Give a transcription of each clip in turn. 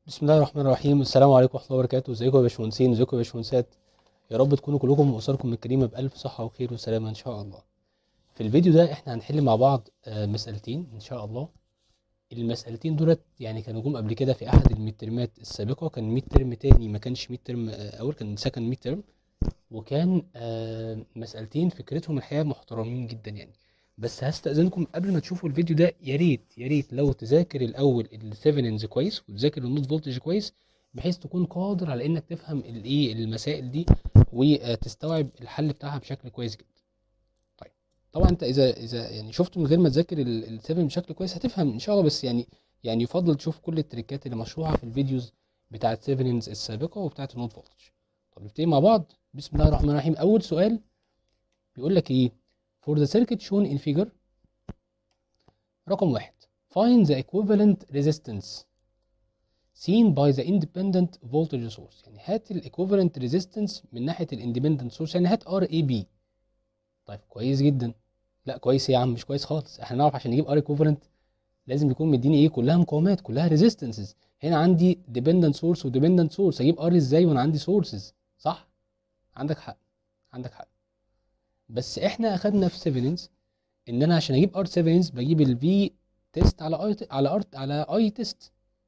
بسم الله الرحمن الرحيم السلام عليكم ورحمة الله وبركاته ازيكم يا باشمهندسين ازيكم يا باشمهندسات يا رب تكونوا كلكم واسركم الكريمة بألف صحة وخير وسلامة ان شاء الله في الفيديو ده احنا هنحل مع بعض آه، مسألتين ان شاء الله المسألتين دولت يعني كانوا جم قبل كده في احد الميد السابقة كان ميد ترم تاني ما كانش ميد ترم اول كان سكند ميد ترم وكان آه، مسألتين فكرتهم الحقيقة محترمين جدا يعني بس هستأذنكم قبل ما تشوفوا الفيديو ده يا ريت يا ريت لو تذاكر الأول الثيفننز كويس وتذاكر النوت فولتج كويس بحيث تكون قادر على إنك تفهم الإيه المسائل دي وتستوعب الحل بتاعها بشكل كويس جدا. طيب طبعا أنت إذا إذا يعني شفت من غير ما تذاكر الثيفن بشكل كويس هتفهم إن شاء الله بس يعني يعني يفضل تشوف كل التريكات اللي مشروحة في الفيديوز بتاعة ثيفننز السابقة وبتاعة النوت فولتج. طب نبتدي مع بعض بسم الله الرحمن الرحيم أول سؤال بيقول لك إيه؟ For the circuit shown in figure رقم واحد find the equivalent resistance seen by the independent voltage source يعني هات ال equivalent resistance من ناحية ال independent source يعني هات RAB طيب كويس جدا لا كويس يا عم مش كويس خالص احنا نعرف عشان نجيب R equivalent لازم يكون مديني ايه كلها مقاومات كلها resistances هنا عندي dependent source و dependent source اجيب R ازاي وانا عندي sources صح عندك حق عندك حق بس احنا اخدنا في سيفننز ان انا عشان اجيب ار سيفننز بجيب الفي تيست على اي على ار على اي تيست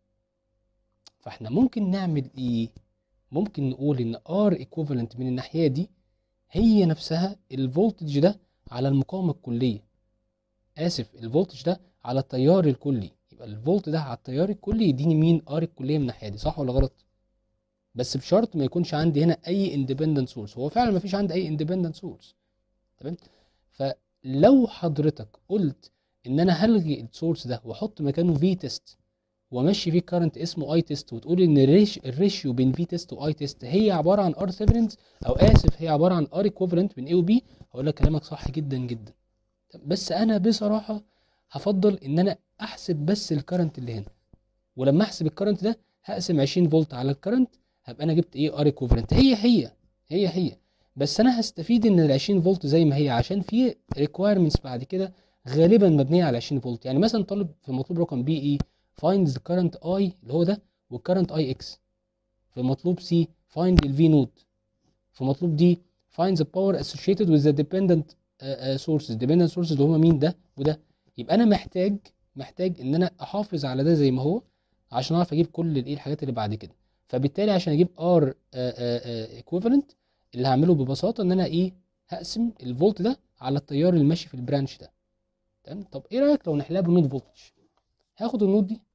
فاحنا ممكن نعمل ايه ممكن نقول ان ار ايكوفالنت من الناحيه دي هي نفسها الفولتج ده على المقاومه الكليه اسف الفولتج ده على التيار الكلي يبقى الفولت ده على التيار الكلي يديني مين ار الكليه من الناحيه دي صح ولا غلط بس بشرط ما يكونش عندي هنا اي اندبندنت سورس هو فعلا ما فيش عندي اي اندبندنت سورس تمام فلو حضرتك قلت ان انا هلغي السورس ده واحط مكانه في تيست وامشي فيه كارنت اسمه اي تيست وتقول ان الريش الريشيو بين في تيست واي تيست هي عباره عن ار ثيفننز او اسف هي عباره عن ار ايكوفالنت بين اي وبي هقول لك كلامك صح جدا جدا بس انا بصراحه هفضل ان انا احسب بس الكارنت اللي هنا ولما احسب الكارنت ده هقسم 20 فولت على الكارنت هبقى انا جبت ايه ار ايكوفالنت هي هي هي هي بس انا هستفيد ان ال 20 فولت زي ما هي عشان في ريكوايرمنتس بعد كده غالبا مبنيه على 20 فولت يعني مثلا طالب في مطلوب رقم بي اي find the current I اللي هو ده والcurrent اي اكس في مطلوب سي find ال V نود في مطلوب دي find the power associated with the dependent uh, uh, sources dependent sources اللي هما مين ده وده يبقى انا محتاج محتاج ان انا احافظ على ده زي ما هو عشان اعرف اجيب كل الايه الحاجات اللي بعد كده فبالتالي عشان اجيب R uh, uh, equivalent اللي هعمله ببساطه ان انا ايه هقسم الفولت ده على التيار اللي ماشي في البرانش ده تمام طب ايه رايك لو نحلها بالنود فولتج هاخد النود دي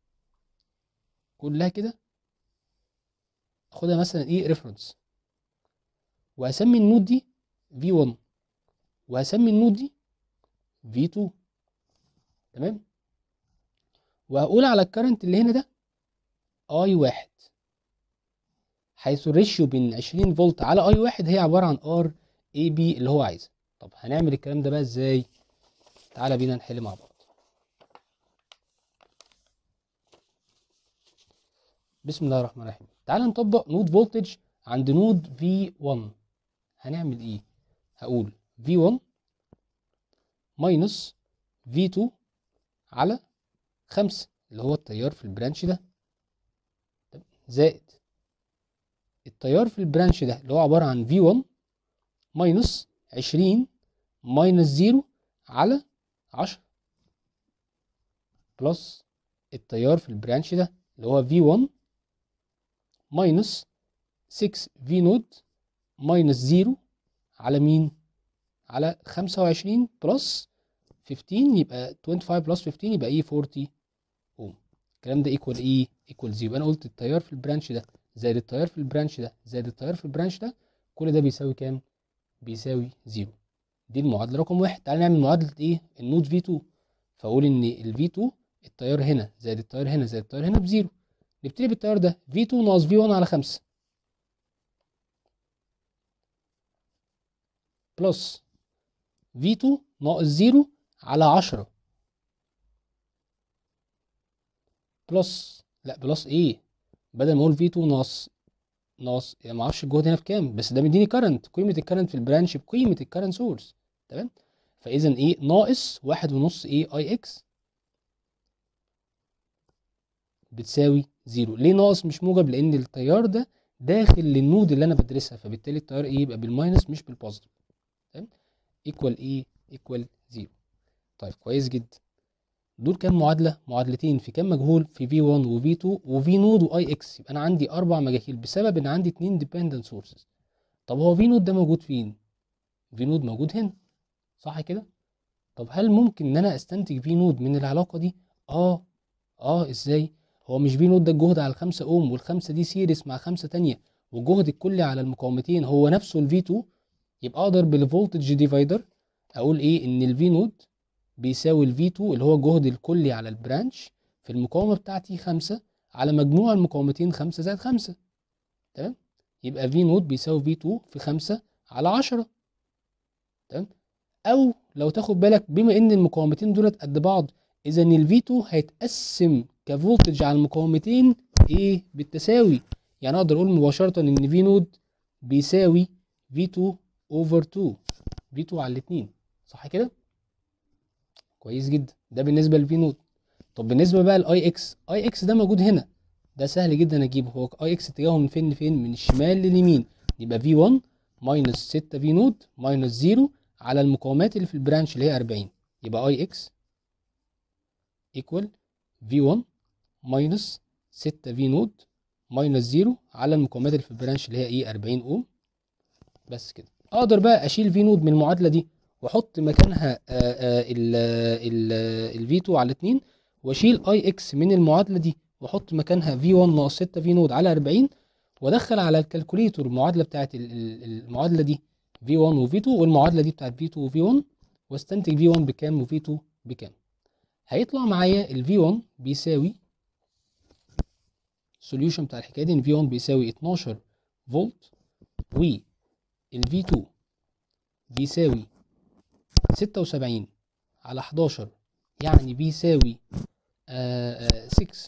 كلها كده اخدها مثلا ايه ريفرنس وهسمي النود دي V1 وهسمي النود دي V2 تمام وهقول على الكرنت اللي هنا ده I1 حيث الريشيو بين 20 فولت على اي واحد هي عباره عن ار اي بي اللي هو عايزها طب هنعمل الكلام ده بقى ازاي تعالى بينا نحل مع بعض بسم الله الرحمن الرحيم تعالى نطبق نود فولتج عند نود V1 هنعمل ايه هقول V1 ماينس V2 على 5 اللي هو التيار في البرانش ده زائد التيار في البرانش ده اللي هو عبارة عن V1 ماينس 20 ماينس 0 على 10 بلس التيار في البرانش ده اللي هو V1 ماينس 6 V نود ماينس 0 على مين؟ على 25 بلس 15 يبقى 25 بلس 15 يبقى ايه 40 اوم الكلام ده ايكوال ايه؟ ايكوال 0 يبقى انا قلت التيار في البرانش ده زائد التيار في البرانش ده زائد التيار في البرانش ده كل ده بيساوي كام؟ بيساوي زيرو دي المعادلة رقم واحد تعالى نعمل معادلة ايه؟ النود V2 فأقول إن ال V2 التيار هنا زائد التيار هنا زائد التيار هنا بزيرو نبتدي بالتيار ده V2 ناقص V1 على خمسة بلس V2 ناقص زيرو على عشرة بلس لا بلس ايه بدل ما اقول V2 ناقص ناقص يعني ما اعرفش الجهد هنا في كام بس ده مديني كارنت قيمه الكارنت في البرانش بقيمه الكارنت سورس تمام فاذا ايه ناقص واحد ونص ايه اي اكس بتساوي زيرو ليه ناقص مش موجب لان التيار ده داخل للنود اللي انا بدرسها فبالتالي التيار ايه يبقى بالماينس مش بالبوزيتيف تمام ايكوال ايه ايكوال زيرو طيب كويس جدا دول كام معادله معادلتين في كام مجهول في في 1 وفي 2 وفي نود واي اكس يبقى انا عندي اربع مجاهيل بسبب ان عندي اتنين ديبندنت سورسز طب هو في نود ده موجود فين في نود موجود هنا صح كده طب هل ممكن ان انا استنتج في نود من العلاقه دي اه اه ازاي هو مش في نود ده الجهد على الخمسة اوم والخمسة دي سيريس مع خمسة تانية والجهد الكلي على المقاومتين هو نفسه الفي 2 يبقى اقدر بالفولتج ديفايدر اقول ايه ان الفي نود بيساوي الفي 2 اللي هو الجهد الكلي على البرانش في المقاومة بتاعتي خمسة على مجموع المقاومتين خمسة زائد خمسة تمام يبقى في نود بيساوي في 2 في خمسة على عشرة تمام او لو تاخد بالك بما ان المقاومتين دولت قد بعض اذا الفي 2 هيتقسم كفولتج على المقاومتين ايه بالتساوي يعني اقدر اقول مباشره ان في نود بيساوي في 2 اوفر 2 في 2 على الاثنين صح كده كويس جدا ده بالنسبه للفي نود طب بالنسبه بقى لاي اكس اي اكس ده موجود هنا ده سهل جدا اجيبه هو اي اكس اتجاهه من فين لفين من الشمال لليمين يبقى في 1 ماينس 6 في نود ماينس 0 على المقاومات اللي في البرانش اللي هي 40 يبقى اي اكس ايكوال في 1 ماينس 6 في نود ماينس 0 على المقاومات اللي في البرانش اللي هي ايه 40 اوم بس كده اقدر بقى اشيل في نود من المعادله دي واحط مكانها الفي 2 على 2 واشيل اي اكس من المعادله دي واحط مكانها في 1 ناقص 6 في نود على 40 وادخل على الكالكوليتور المعادله بتاعت المعادله دي في 1 وفي 2 والمعادله دي بتاعت في 2 وفي 1 واستنتج في 1 بكام وفي 2 بكام هيطلع معايا ال V1 بيساوي السوليوشن بتاع الحكايه دي ان V1 بيساوي 12 فولت وال V2 بيساوي 76 على 11 يعني بيساوي آه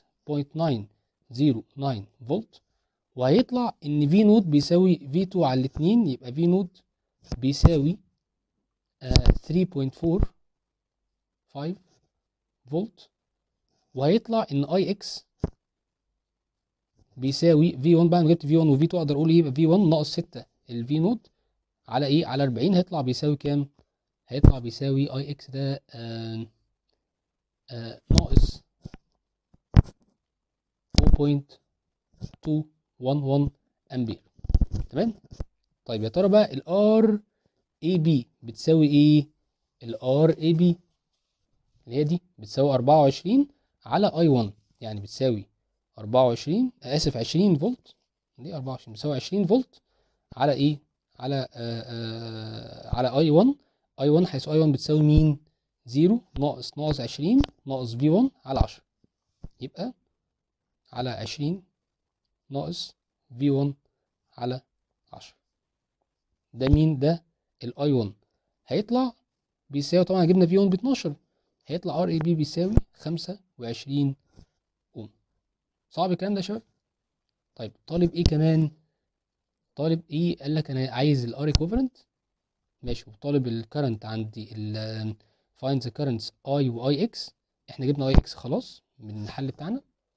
6.909 فولت وهيطلع ان في نود بيساوي V2 على الاتنين يبقى في نود بيساوي آه 3.45 فولت وهيطلع ان اي اكس بيساوي في 1 بعد ما جبت في 1 وفي 2 اقدر اقول ايه يبقى في 1 ناقص 6 الفي نود على ايه على 40 هيطلع بيساوي كام هيطلع بيساوي اي اكس ده آه آه ناقص 0.211 امبير تمام طيب يا ترى بقى الار اي بي بتساوي ايه الار اي بي اللي هي دي بتساوي 24 على اي 1 يعني بتساوي 24 اسف 20 فولت دي 24 بتساوي 20 فولت على ايه على آآ آآ على اي 1 اي 1 حيث اي 1 بتساوي مين 0 ناقص ناقص 20 ناقص في 1 على 10 يبقى على 20 ناقص في 1 على 10 ده مين ده الاي 1 هيطلع بيساوي طبعا جبنا في 1 ب 12 هيطلع ار اي بي بيساوي 25 اوم صعب الكلام ده يا شباب طيب طالب ايه كمان طالب ايه قال لك انا عايز الار ايكوفالنت ماشي وطالب الكرنت عندي ال find the currents i و i x احنا جبنا i x خلاص من الحل بتاعنا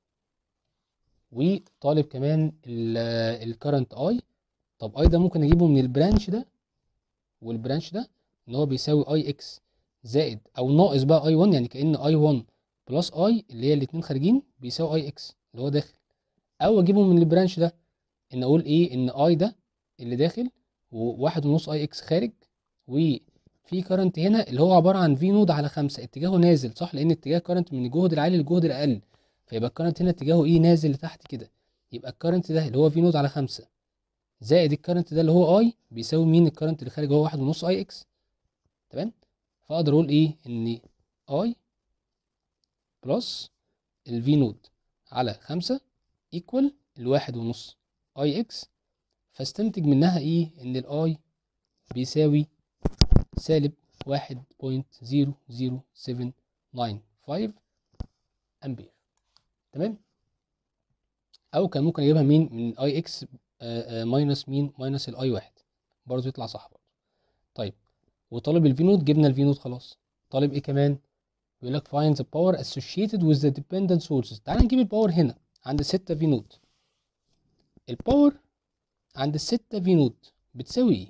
وطالب كمان الكرنت i طب i ده ممكن اجيبه من البرانش ده والبرانش ده ان هو بيساوي i x زائد او ناقص بقى اي 1 يعني كان اي 1 بلس اي اللي هي الاثنين خارجين بيساوي اي اكس اللي هو داخل او اجيبه من البرانش ده ان اقول ايه ان اي ده اللي داخل وواحد ونص اي اكس خارج وفي كارنت هنا اللي هو عباره عن في نود على خمسة اتجاهه نازل صح لان اتجاه كارنت من الجهد العالي للجهد الاقل فيبقى الكارنت هنا اتجاهه ايه نازل لتحت كده يبقى الكارنت ده اللي هو في نود على خمسة زائد الكارنت ده اللي هو اي بيساوي مين الكارنت اللي خارج هو واحد ونص اي اكس تمام فاقدر اقول ايه ان اي بلس الفي نود على خمسة ايكوال الواحد ونص اي اكس فاستنتج منها ايه ان الاي بيساوي سالب واحد بوينت زيرو زيرو سفن ناين فايف امبير تمام او كان ممكن اجيبها مين من اي اكس ماينس مين ماينس الاي واحد برضه يطلع صح برضه طيب وطالب الفي نود جبنا الفي نود خلاص طالب ايه كمان بيقول لك find the power associated with the dependent sources تعال نجيب الباور هنا عند الستة في نود الباور عند الستة في نود بتساوي ايه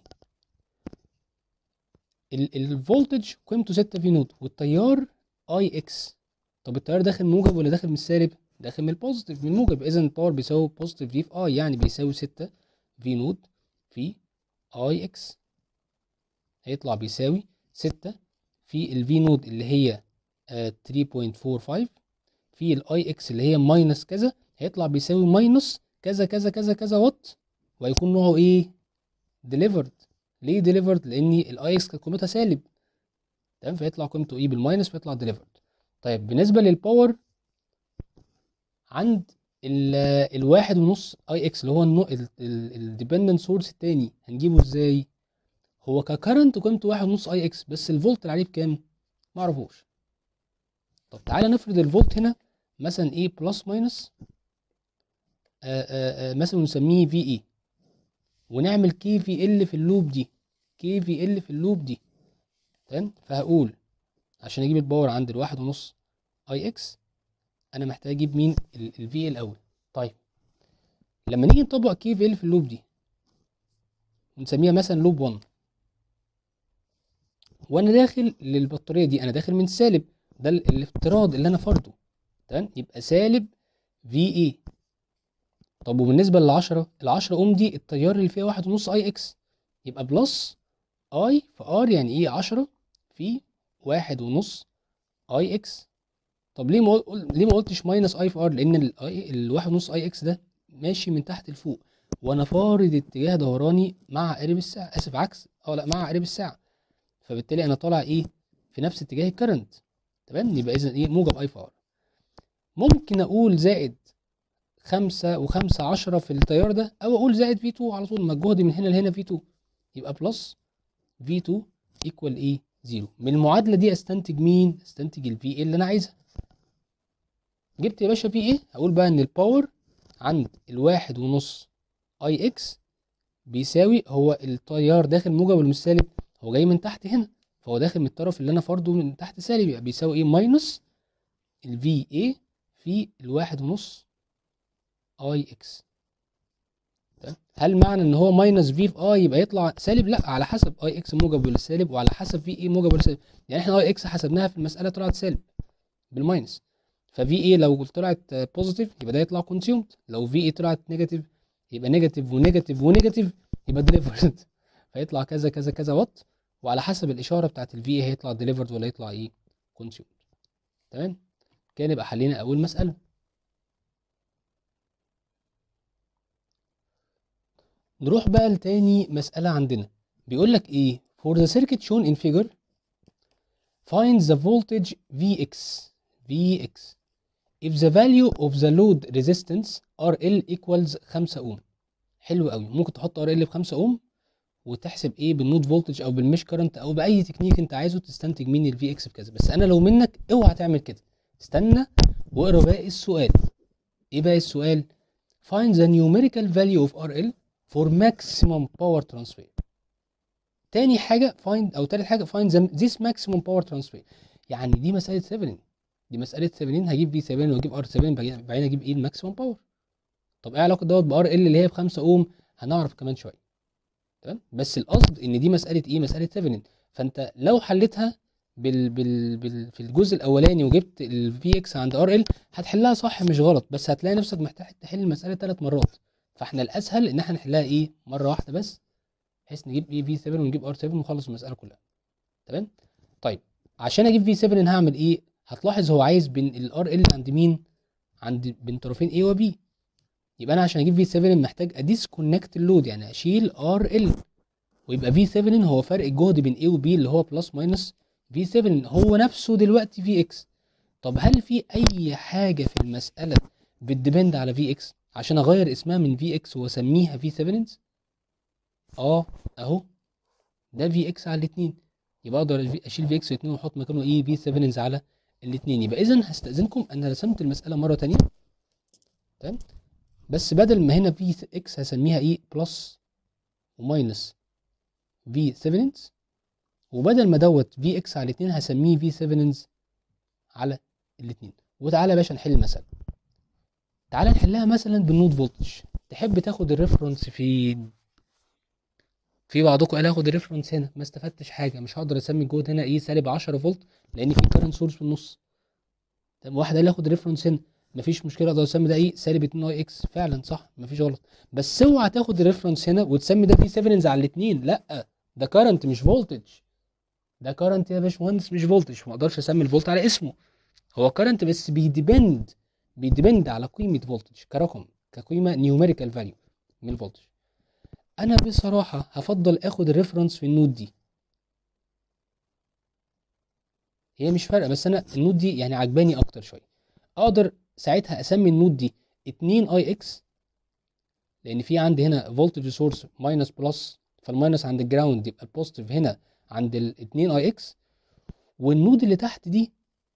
ال- الفولتج قيمته 6 في نود والتيار اي اكس طب التيار داخل موجب ولا داخل من السالب داخل من البوزيتيف من الموجب اذا الباور بيساوي بوزيتيف في في اي يعني بيساوي 6 في نود في اي اكس هيطلع بيساوي 6 في الفي نود اللي هي آه، 3.45 في الاي اكس اللي هي ماينس كذا هيطلع بيساوي ماينس كذا كذا كذا كذا وات وهيكون نوعه ايه ديليفرد ليه ديليفرد لان الاي اكس كانت قيمتها سالب تمام فيطلع قيمته ايه بالماينس فيطلع ديليفرد طيب بالنسبه للباور عند ال- الواحد ونص اي اكس اللي هو الديبندنت سورس التاني هنجيبه ازاي هو ككرنت قيمته واحد ونص اي اكس بس الفولت اللي عليه بكام معرفوش طب تعالى نفرض الفولت هنا مثلا ايه بلس ماينس مثلا نسميه في اي ونعمل كي في ال في اللوب دي كي في ال في اللوب دي تمام فهقول عشان اجيب الباور عند الواحد ونص اي اكس انا محتاج اجيب مين الفي الاول طيب لما نيجي نطبق كي في ال في اللوب دي ونسميها مثلا لوب 1 وانا داخل للبطاريه دي انا داخل من سالب ده ال- الافتراض اللي انا فرضه تمام يبقى سالب في اي طب وبالنسبه لل 10 ال 10 اوم دي التيار اللي فيها واحد ونص اي اكس يبقى بلس اي في ار يعني ايه 10 في واحد ونص اي اكس طب ليه ما قل... ليه ما قلتش ماينس اي في ار لان الاي الواحد ونص اي اكس ده ماشي من تحت لفوق وانا فارض اتجاه دوراني مع عقارب الساعه اسف عكس اه لا مع عقارب الساعه فبالتالي انا طالع ايه في نفس اتجاه الكرنت تمام يبقى اذا ايه موجب اي في ار ممكن اقول زائد خمسة وخمسة عشرة في التيار ده أو أقول زائد في 2 على طول ما الجهد من هنا لهنا في 2 يبقى بلس في 2 ايكوال ايه؟ زيرو من المعادلة دي استنتج مين؟ استنتج الفي ايه اللي أنا عايزها جبت يا باشا في ايه؟ هقول بقى إن الباور عند الواحد ونص اي اكس بيساوي هو التيار داخل موجب ولا مش سالب؟ هو جاي من تحت هنا فهو داخل من الطرف اللي أنا فرضه من تحت سالب يبقى بيساوي ايه؟ ماينس الفي ايه في الواحد ونص اي اكس هل معنى ان هو ماينس في في اي يبقى يطلع سالب لا على حسب اي اكس موجب ولا سالب وعلى حسب في اي موجب ولا سالب يعني احنا اي اكس حسبناها في المساله طلعت سالب بالماينس ففي اي لو طلعت بوزيتيف يبقى ده يطلع كونسيومد لو في اي طلعت نيجاتيف يبقى نيجاتيف ونيجاتيف ونيجاتيف يبقى ديليفرد فيطلع كذا كذا كذا وات وعلى حسب الاشاره بتاعت الفي اي هيطلع ديليفرد ولا يطلع ايه كونسيومد تمام كده نبقى حلينا اول مساله نروح بقى لتاني مسألة عندنا بيقول لك ايه for the circuit shown in figure find the voltage Vx Vx if the value of the load resistance RL equals 5 ohm حلو قوي ممكن تحط RL ب 5 ohm وتحسب ايه بالنود فولتج او بالمش كارنت او باي تكنيك انت عايزه تستنتج مين الفي اكس بكذا بس انا لو منك اوعى تعمل كده استنى واقرا باقي السؤال ايه باقي السؤال find the numerical value of RL for maximum power transfer تاني حاجة find أو تالت حاجة find the, this maximum power transfer يعني دي مسألة 7 دي مسألة 7 هجيب دي 7 واجيب ار 7 بعدين اجيب ايه الماكسيموم باور طب ايه علاقة دوت بار ال اللي هي ب 5 اوم هنعرف كمان شوية تمام بس القصد ان دي مسألة ايه مسألة 7 فانت لو حلتها بال بال بال في الجزء الاولاني وجبت الفي اكس عند ار ال هتحلها صح مش غلط بس هتلاقي نفسك محتاج تحل المسألة ثلاث مرات فاحنا الاسهل ان احنا نحلها ايه مره واحده بس بحيث نجيب ايه في 7 ونجيب ار 7 ونخلص المساله كلها تمام طيب عشان اجيب في 7 هعمل ايه هتلاحظ هو عايز بين الار ال عند مين عند بين طرفين A و B يبقى انا عشان اجيب في 7 محتاج اديسكونكت اللود يعني اشيل ار ال ويبقى في 7 هو فرق الجهد بين A و B اللي هو بلس ماينس في 7 هو نفسه دلوقتي في اكس طب هل في اي حاجه في المساله بتديبند على في اكس عشان اغير اسمها من في اكس واسميها في 7 اه اهو ده في اكس على الاثنين يبقى اقدر اشيل في اكس واثنين واحط مكانه ايه في 7 على الاثنين يبقى اذا هستاذنكم انا رسمت المساله مره تانية تمام بس بدل ما هنا في اكس هسميها ايه بلس وماينس في 7 وبدل ما دوت في اكس على الاثنين هسميه في 7 على الاثنين وتعالى يا باشا نحل المساله تعال نحلها مثلا بالنود فولتج تحب تاخد الريفرنس فين في بعضكم قال هاخد الريفرنس هنا ما استفدتش حاجه مش هقدر اسمي الجهد هنا ايه سالب 10 فولت لان في كارنت سورس في النص طب واحد قال هاخد الريفرنس هنا مفيش مشكله اقدر اسمي ده ايه سالب 2 اي اكس فعلا صح مفيش غلط بس اوعى تاخد الريفرنس هنا وتسمي ده في 7 على الاثنين لا ده كارنت مش فولتج ده كارنت يا باشمهندس مش فولتج ما اقدرش اسمي الفولت على اسمه هو كارنت بس بيديبند بيديبند على قيمه فولتج كرقم كقيمه نيوميريكال فاليو من الفولتج انا بصراحه هفضل اخد الريفرنس في النود دي هي مش فارقه بس انا النود دي يعني عجباني اكتر شويه اقدر ساعتها اسمي النود دي 2 اي اكس لان في عندي هنا فولتج سورس ماينس بلس فالماينس عند الجراوند يبقى البوزيتيف هنا عند ال 2 اي اكس والنود اللي تحت دي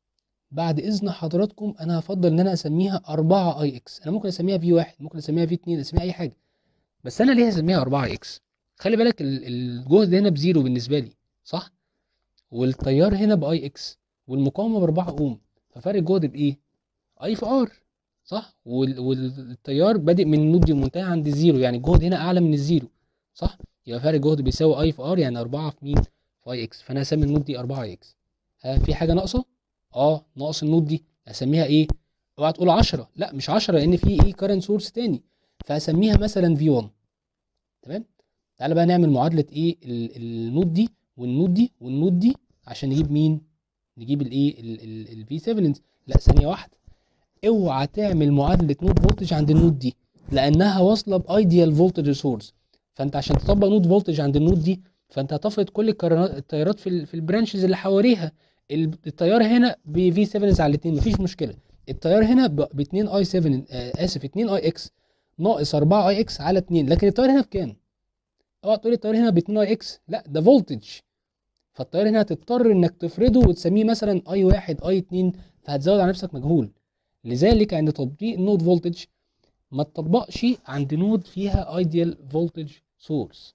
بعد اذن حضراتكم انا هفضل ان انا اسميها 4 اي اكس انا ممكن اسميها في 1 ممكن اسميها في 2 اسميها اي حاجه بس انا ليه هسميها 4 اكس خلي بالك الجهد هنا بزيرو بالنسبه لي صح والتيار هنا باي اكس والمقاومه ب 4 اوم ففرق الجهد بايه اي في ار صح والتيار بادئ من النود دي منتهى عند الزيرو يعني الجهد هنا اعلى من الزيرو صح يبقى فرق الجهد بيساوي اي في ار يعني 4 في مين في اي اكس فانا هسمي النود دي 4 اي اكس ها في حاجه ناقصه اه ناقص النود دي اسميها ايه اوعى تقول 10 لا مش 10 لان في ايه كارنت سورس تاني فهسميها مثلا في 1 تمام تعالى بقى نعمل معادله ايه النود دي والنود دي والنود دي عشان نجيب مين نجيب الايه الفي 7 لا ثانيه واحده اوعى تعمل معادله نود فولتج عند النود دي لانها واصله بايديال فولتج سورس فانت عشان تطبق نود فولتج عند النود دي فانت هتفرض كل التيارات في في البرانشز اللي حواليها التيار هنا ب في 7 على الاثنين مفيش مشكله التيار هنا ب 2 اي 7 آه اسف 2 اي اكس ناقص 4 اي اكس على 2 لكن التيار هنا بكام؟ اوعى تقول التيار هنا ب 2 اي اكس لا ده فولتج فالتيار هنا هتضطر انك تفرضه وتسميه مثلا اي 1 اي 2 فهتزود على نفسك مجهول لذلك عند تطبيق النود فولتج ما تطبقش عند نود فيها ايديال فولتج سورس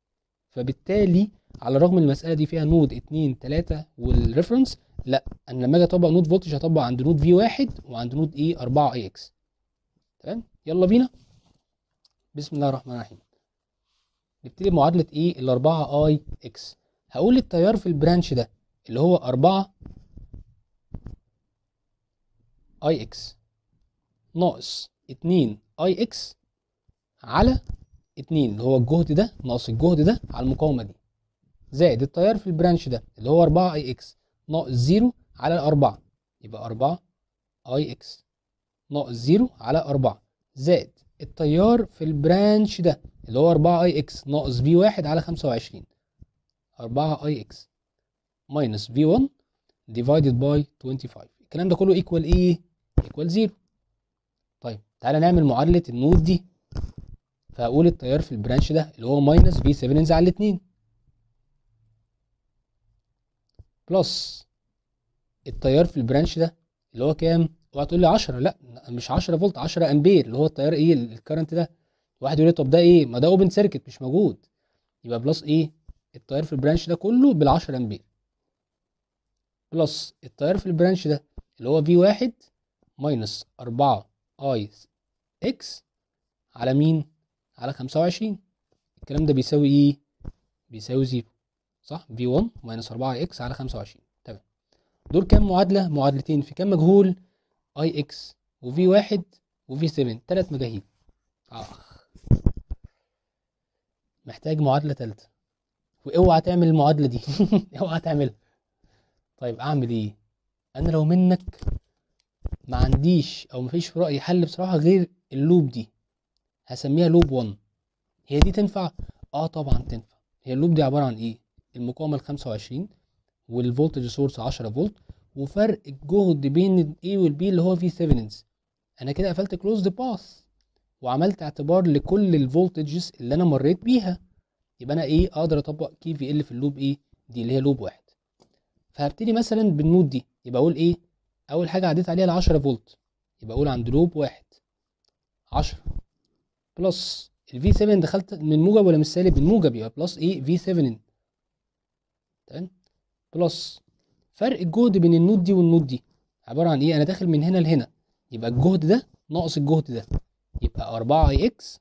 فبالتالي على الرغم من المساله دي فيها نود 2 3 والريفرنس لا انا لما اجي اطبق نود فولتج هطبق عند نود في 1 وعند نود ايه 4 اي اكس تمام يلا بينا بسم الله الرحمن الرحيم نبتدي بمعادله ايه ال 4 اي اكس هقول التيار في البرانش ده اللي هو 4 اي اكس ناقص 2 اي اكس على 2 اللي هو الجهد ده ناقص الجهد ده على المقاومه دي زائد التيار في البرانش ده اللي هو 4 اي اكس ناقص 0 على 4 يبقى 4 اي اكس ناقص 0 على 4 زائد التيار في البرانش ده اللي هو 4 اي اكس ناقص في 1 على 25 4 اي اكس ماينس في 1 divided by 25 الكلام ده كله ايكوال ايه ايكوال 0 طيب تعالى نعمل معادله النود دي فهقول التيار في البرانش ده اللي هو ماينس في 7 على 2 بلس التيار في البرانش ده اللي هو كام اوعى تقول لي 10 لا مش 10 فولت 10 امبير اللي هو التيار ايه الكرنت ده واحد يقول لي طب ده ايه ما ده اوبن سيركت مش موجود يبقى بلس ايه التيار في البرانش ده كله بال 10 امبير بلس التيار في البرانش ده اللي هو في واحد ماينس 4 اي اكس على مين على 25 الكلام ده بيساوي ايه بيساوي زيرو صح في 1 ماينس 4 اكس على 25 تمام دول كام معادله معادلتين في كام مجهول اي اكس وفي واحد وفي 7 ثلاث مجاهيل اخ محتاج معادله ثالثه واوعى تعمل المعادله دي اوعى تعملها طيب اعمل ايه انا لو منك ما عنديش او مفيش في رايي حل بصراحه غير اللوب دي هسميها لوب 1 هي دي تنفع اه طبعا تنفع هي اللوب دي عباره عن ايه المقاومه ال 25 والفولتج سورس 10 فولت وفرق الجهد بين الاي والبي اللي هو في ثيفننز انا كده قفلت كلوزد باث وعملت اعتبار لكل الفولتجز اللي انا مريت بيها يبقى انا ايه اقدر اطبق كي في ال في اللوب ايه دي اللي هي لوب واحد فهبتدي مثلا بالنود دي يبقى اقول ايه اول حاجه عديت عليها ال 10 فولت يبقى اقول عند لوب واحد 10 بلس الفي 7 دخلت من موجب ولا من سالب من موجب يبقى بلس ايه في 7 تمام بلس فرق الجهد بين النود دي والنود دي عباره عن ايه انا داخل من هنا لهنا يبقى الجهد ده ناقص الجهد ده يبقى 4 اي اكس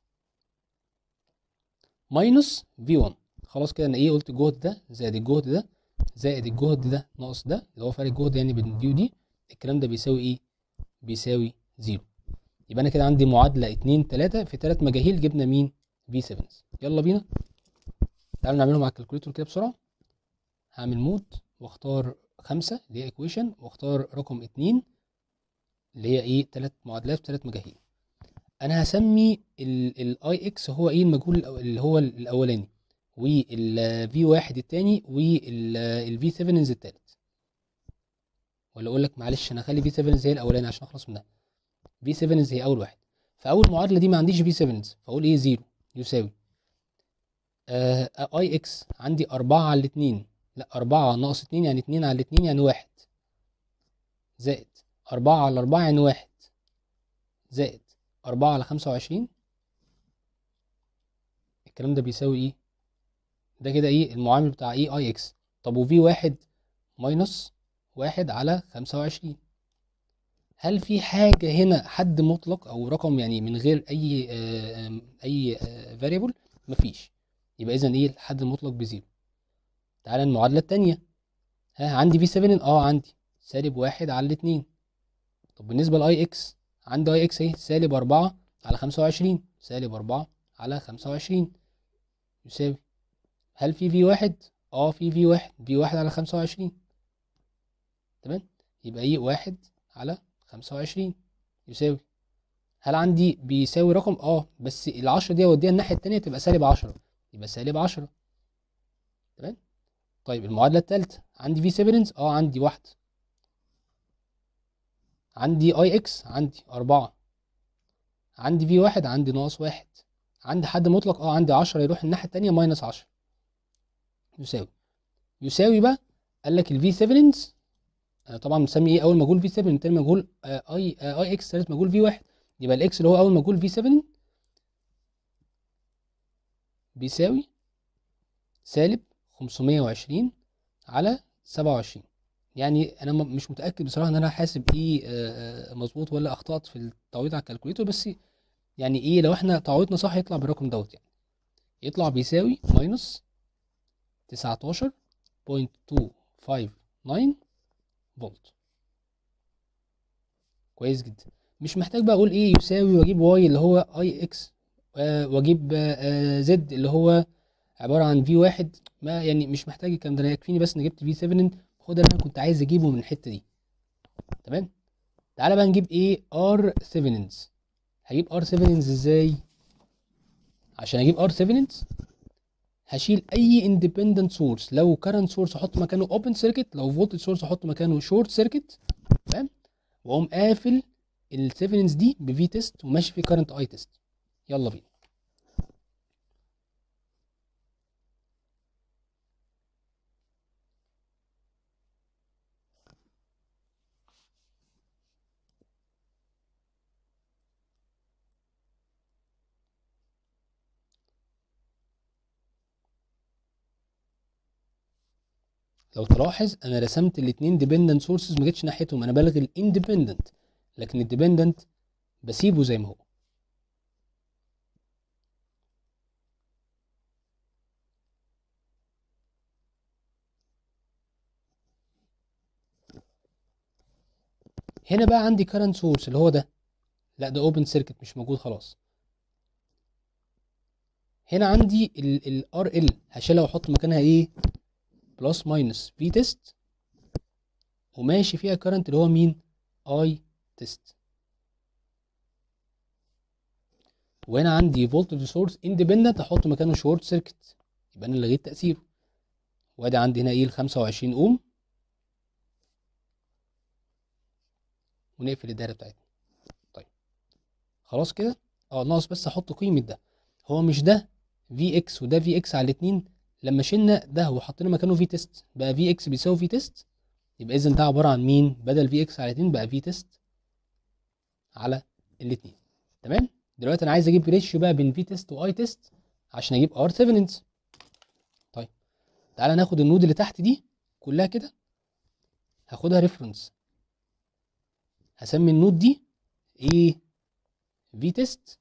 ماينس في 1 خلاص كده انا ايه قلت الجهد ده زائد الجهد ده زائد الجهد ده ناقص ده اللي هو فرق الجهد يعني بين دي ودي الكلام ده بيساوي ايه بيساوي زيرو يبقى انا كده عندي معادله 2 3 في 3 مجاهيل جبنا مين في 7 يلا بينا تعالوا نعملهم على الكالكوليتور كده بسرعه هعمل مود واختار خمسة اللي هي ايكويشن واختار رقم اتنين اللي هي ايه تلات معادلات في تلات مجاهيل انا هسمي الاي اكس هو ايه المجهول الأو- اللي هو الاولاني والفي واحد التاني والفي 7 التالت ولا اقول لك معلش انا هخلي في 7 هي الاولاني عشان اخلص منها في 7 هي اول واحد فاول معادله دي ما عنديش في 7 فاقول ايه زيرو يساوي اي اكس عندي 4 على الاتنين لا 4 ناقص 2 يعني 2 على 2 يعني 1 زائد 4 على 4 يعني 1 زائد 4 على 25 الكلام ده بيساوي ايه ده كده ايه المعامل بتاع ايه اي اكس طب وفي واحد ماينس واحد على 25 هل في حاجة هنا حد مطلق او رقم يعني من غير اي آه، آم، اي فاريبل مفيش يبقى اذا ايه الحد المطلق بزيرو تعالى المعادلة التانية ها عندي في 7 اه عندي سالب واحد على الاتنين طب بالنسبة لاي اكس عندي اي اكس اهي سالب أربعة على خمسة وعشرين سالب أربعة على خمسة وعشرين يساوي هل في في واحد؟ اه في في واحد في واحد على خمسة وعشرين تمام يبقى ايه واحد على خمسة وعشرين يساوي هل عندي بيساوي رقم اه بس العشرة دي اوديها الناحية التانية تبقى سالب عشرة يبقى سالب عشرة تمام طيب المعادلة التالتة عندي في 7 اه عندي واحدة عندي اي اكس عندي أربعة عندي في واحد عندي ناقص واحد عندي حد مطلق اه عندي عشرة يروح الناحية التانية ماينس عشرة يساوي يساوي بقى قال لك الفي 7 آه طبعا بنسمي ايه اول مجهول في 7 تاني مجهول آه اي آه اي اكس تالت مجهول في واحد يبقى الاكس اللي هو اول مجهول في 7 بيساوي سالب 520 على 27 يعني انا م- مش متاكد بصراحه ان انا حاسب ايه آه، آه، مظبوط ولا اخطات في التعويض على الكالكوليتور بس يعني ايه لو احنا تعويضنا صح يطلع بالرقم دوت يعني يطلع بيساوي ماينس 19.259 فولت كويس جدا مش محتاج بقى اقول ايه يساوي واجيب واي اللي هو اي اكس واجيب زد اللي هو عباره عن في واحد ما يعني مش محتاج الكلام ده انا يكفيني بس انا جبت في 7 هو ده اللي انا كنت عايز اجيبه من الحته دي تمام تعالى بقى نجيب ايه ار 7 هجيب ار 7 ازاي عشان اجيب ار 7 هشيل اي اندبندنت سورس لو كارنت سورس احط مكانه اوبن سيركت لو فولتج سورس احط مكانه شورت سيركت تمام واقوم قافل ال 7 دي بفي تيست وماشي في كارنت اي تيست يلا بينا لو تلاحظ انا رسمت الاثنين ديبندنت سورسز ما جيتش ناحيتهم انا بلغي الاندبندنت لكن الديبندنت بسيبه زي ما هو هنا بقى عندي كارنت سورس اللي هو ده لا ده اوبن سيركت مش موجود خلاص هنا عندي ال ار ال هشيلها واحط مكانها ايه بلس ماينس في تيست وماشي فيها كارنت اللي هو مين اي تيست وهنا عندي فولتج سورس اندبندنت احط مكانه شورت سيركت يبقى انا لغيت تاثيره وادي عندي هنا ايه ال 25 اوم ونقفل الدايره بتاعتنا طيب خلاص كده اه ناقص بس احط قيمه ده هو مش ده في اكس وده في اكس على الاثنين لما شلنا ده وحطينا مكانه في تيست بقى في اكس بيساوي في تيست يبقى اذا ده عباره عن مين بدل في اكس على 2 بقى في تيست على الاثنين تمام دلوقتي انا عايز اجيب ريشيو بقى بين في تيست واي تيست عشان اجيب ار ثيفننز طيب تعالى ناخد النود اللي تحت دي كلها كده هاخدها ريفرنس هسمي النود دي ايه في تيست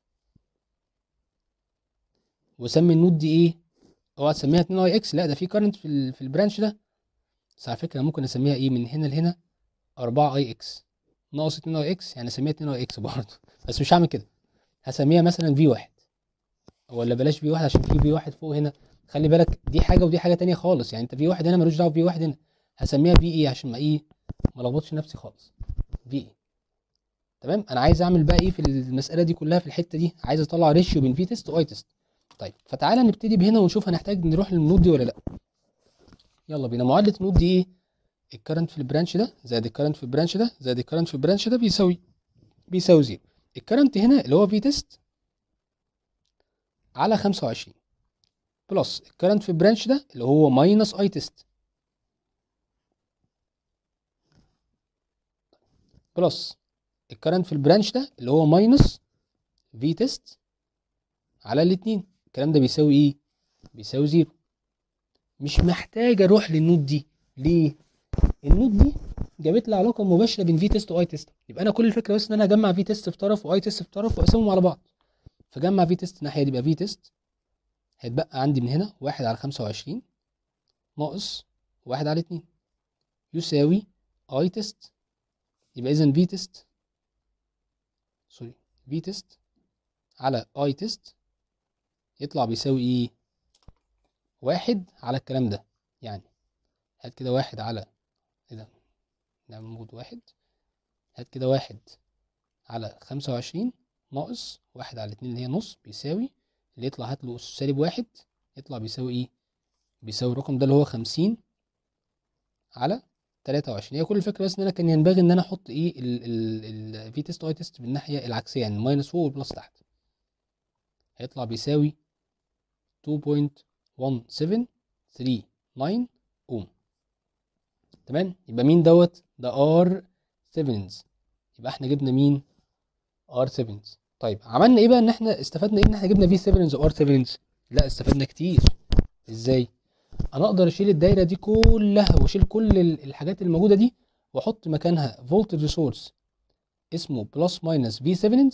وسمي النود دي ايه اوعى تسميها 2 اي اكس لا ده في كارنت في ال في البرانش ده بس على فكره ممكن اسميها ايه من هنا لهنا 4 اي اكس ناقص 2 اي اكس يعني اسميها 2 اي اكس برضه بس مش هعمل كده هسميها مثلا في واحد ولا بلاش في واحد عشان في في واحد فوق هنا خلي بالك دي حاجه ودي حاجه تانية خالص يعني انت في واحد هنا ملوش دعوه في واحد هنا هسميها في ايه عشان ما ايه ما لخبطش نفسي خالص في ايه تمام انا عايز اعمل بقى ايه في المساله دي كلها في الحته دي عايز اطلع ريشيو بين في تيست واي تيست طيب فتعالى نبتدي بهنا ونشوف هنحتاج نروح للنود دي ولا لا يلا بينا معادله النود دي ايه الكرنت في البرانش ده زائد الكرنت في البرانش ده زائد الكرنت في البرانش ده بيساوي بيساوي زيرو الكرنت هنا اللي هو في تيست على 25 بلس الكرنت في البرانش ده اللي هو ماينس اي تيست بلس الكرنت في البرانش ده اللي هو ماينس في تيست على الاتنين الكلام ده بيساوي ايه بيساوي زيرو مش محتاج اروح للنود دي ليه النود دي جابت لي علاقه مباشره بين في تيست واي تيست يبقى انا كل الفكره بس ان انا اجمع في تيست في طرف واي تيست في طرف واقسمهم على بعض فجمع في تيست الناحيه دي يبقى في تيست هيتبقى عندي من هنا واحد على خمسة وعشرين ناقص واحد على اتنين يساوي اي تيست يبقى اذا في تيست سوري في تيست على اي تيست يطلع بيساوي ايه واحد على الكلام ده يعني هات كده واحد على ايه ده نعمل مود واحد هات كده واحد على خمسة وعشرين ناقص واحد على اتنين اللي هي نص بيساوي اللي يطلع هات له أس سالب واحد يطلع بيساوي ايه بيساوي الرقم ده اللي هو خمسين على تلاتة وعشرين هي كل الفكرة بس ان انا كان ينبغي ان انا احط ايه ال ال ال في تيست واي تيست بالناحية العكسية يعني الماينس فوق والبلس تحت هيطلع بيساوي 2.1739 اوم تمام يبقى مين دوت ده ار 7 يبقى احنا جبنا مين ار 7 طيب عملنا ايه بقى ان احنا استفدنا ايه ان احنا جبنا في 7 وار 7 لا استفدنا كتير ازاي انا اقدر اشيل الدايره دي كلها واشيل كل ال- الحاجات الموجوده دي واحط مكانها فولتج ريسورس اسمه بلس ماينس في 7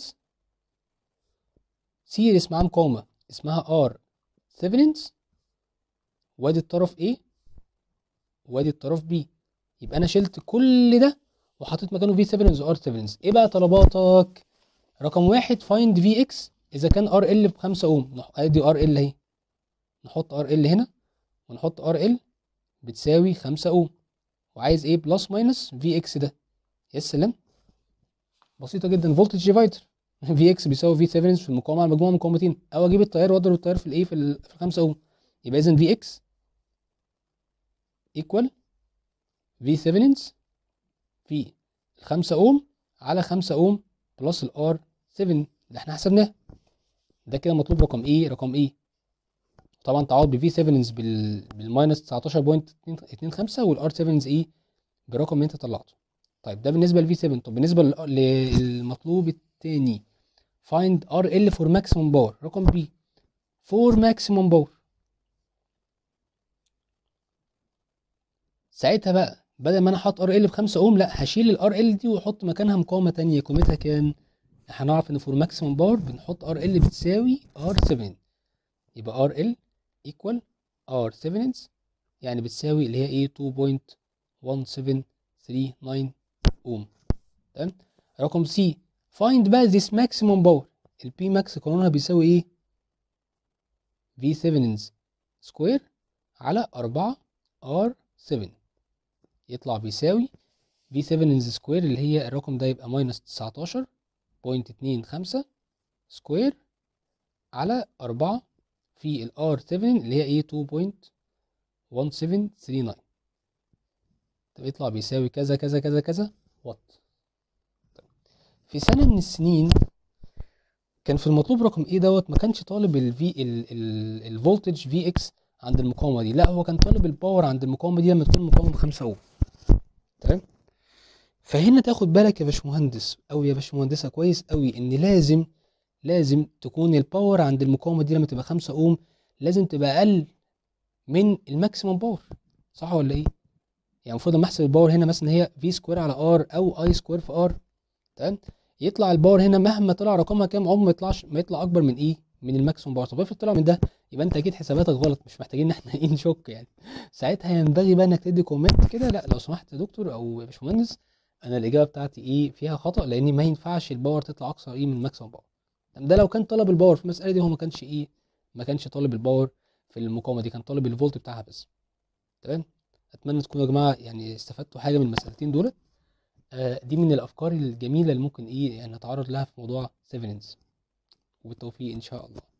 سيريس معاه مقاومه اسمها ار 7 وادي الطرف A وادي الطرف B يبقى انا شلت كل ده وحطيت مكانه في 7 وار 7 ايه بقى طلباتك رقم واحد فايند في اكس اذا كان ار ال ب 5 اوم نح- ادي ار ال اهي نحط ار ال هنا ونحط ار ال بتساوي 5 اوم وعايز ايه بلس ماينس في اكس ده يا سلام بسيطه جدا فولتج ديفايدر في اكس بيساوي في 7 في المقاومه على مجموعه مقاومتين او اجيب التيار واضرب التيار في الايه في ال في 5 اوم يبقى اذا في اكس ايكوال في 7 في 5 اوم على 5 اوم بلس الار 7 اللي احنا حسبناه ده كده مطلوب رقم ايه رقم ايه طبعا تعوض بفي 7 بال بالماينس 19.25 والار 7 ايه بالرقم اللي انت طلعته طيب ده بالنسبه لفي 7 طب بالنسبه لل- للمطلوب التاني find ار ال for maximum power رقم بي for maximum power ساعتها بقى بدل ما انا احط ار ال ب 5 اوم لا هشيل الار ال دي واحط مكانها مقاومه تانية قيمتها كام هنعرف ان فور ماكسيمم باور بنحط ار ال بتساوي ار 7 يبقى ار ال ايكوال ار 7 يعني بتساوي اللي هي ايه 2.1739 اوم تمام رقم سي find بقى this maximum power البي ماكس قانونها بيساوي ايه في 7 سكوير على 4 ار 7 يطلع بيساوي في 7 سكوير اللي هي الرقم ده يبقى ماينس 19 بوينت اتنين خمسة سكوير على أربعة في الار 7 اللي هي ايه تو بوينت ون سفن ثري ناين طب يطلع بيساوي كذا كذا كذا كذا وات في سنة من السنين كان في المطلوب رقم ايه دوت ما كانش طالب الفي الفولتج في اكس عند المقاومة دي لا هو كان طالب الباور عند المقاومة دي لما تكون المقاومة بخمسة اوم تمام فهنا تاخد بالك يا باشمهندس او يا باشمهندسه كويس قوي ان لازم لازم تكون الباور عند المقاومه دي لما تبقى 5 اوم لازم تبقى اقل من الماكسيمم باور صح ولا ايه يعني المفروض لما احسب الباور هنا مثلا هي في سكوير على ار او اي سكوير في ار تمام يطلع الباور هنا مهما طلع رقمها كام عمره ما يطلعش ما يطلع اكبر من ايه من الماكسيموم باور طب افرض طلع من ده يبقى انت اكيد حساباتك غلط مش محتاجين ان احنا ايه نشك يعني ساعتها ينبغي بقى انك تدي كومنت كده لا لو سمحت يا دكتور او يا باشمهندس انا الاجابه بتاعتي ايه فيها خطا لان ما ينفعش الباور تطلع اقصى ايه من الماكسيموم باور طب ده لو كان طلب الباور في المساله دي هو ما كانش ايه ما كانش طالب الباور في المقاومه دي كان طالب الفولت بتاعها بس تمام اتمنى تكونوا يا جماعه يعني استفدتوا حاجه من المسالتين دولت آه، دي من الافكار الجميله اللي ممكن ايه يعني نتعرض لها في موضوع سيفنز وبالتوفيق ان شاء الله